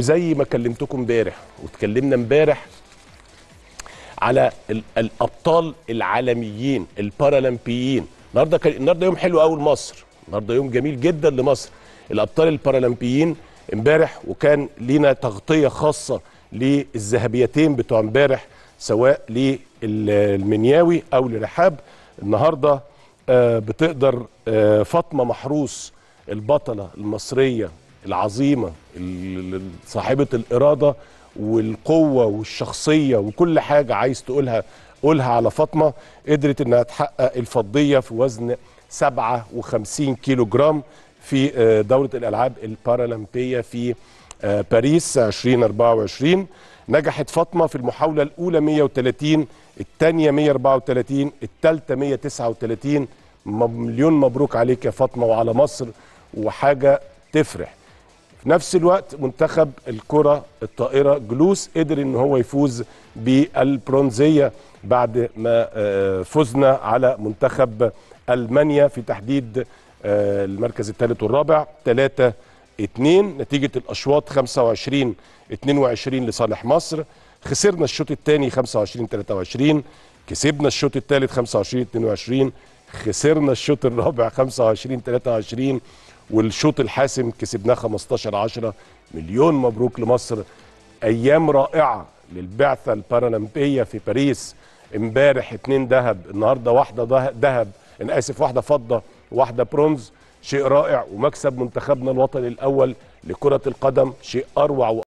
وزي ما كلمتكم امبارح واتكلمنا امبارح على ال- الابطال العالميين البارالمبيين النهارده كان النهارده يوم حلو قوي لمصر النهارده يوم جميل جدا لمصر الابطال البارالمبيين امبارح وكان لينا تغطيه خاصه للذهبيتين بتوع امبارح سواء للمنياوي او لرحاب النهارده آه، بتقدر آه، فاطمه محروس البطله المصريه العظيمه ال- ال- صاحبه الاراده والقوه والشخصيه وكل حاجه عايز تقولها قولها على فاطمه قدرت انها تحقق الفضيه في وزن 57 كيلو جرام في آه، دوره الالعاب البارالمبيه في آه، باريس 2024 نجحت فاطمه في المحاوله الاولى 130 الثانيه 134 الثالثه 139 مليون مبروك عليك يا فاطمه وعلى مصر وحاجه تفرح في نفس الوقت منتخب الكرة الطائرة جلوس قدر ان هو يفوز بالبرونزية بعد ما آه، فزنا على منتخب ألمانيا في تحديد آه، المركز الثالث والرابع 3 2 نتيجة الأشواط 25 22 لصالح مصر خسرنا الشوط الثاني 25 23 كسبنا الشوط الثالث 25 22 خسرنا الشوط الرابع 25 23 والشوط الحاسم كسبناه 15 10 مليون مبروك لمصر ايام رائعه للبعثه البارالمبيه في باريس امبارح اتنين ذهب النهارده واحده ده- ذهب انا اسف واحده فضه واحده برونز شيء رائع ومكسب منتخبنا الوطني الاول لكره القدم شيء اروع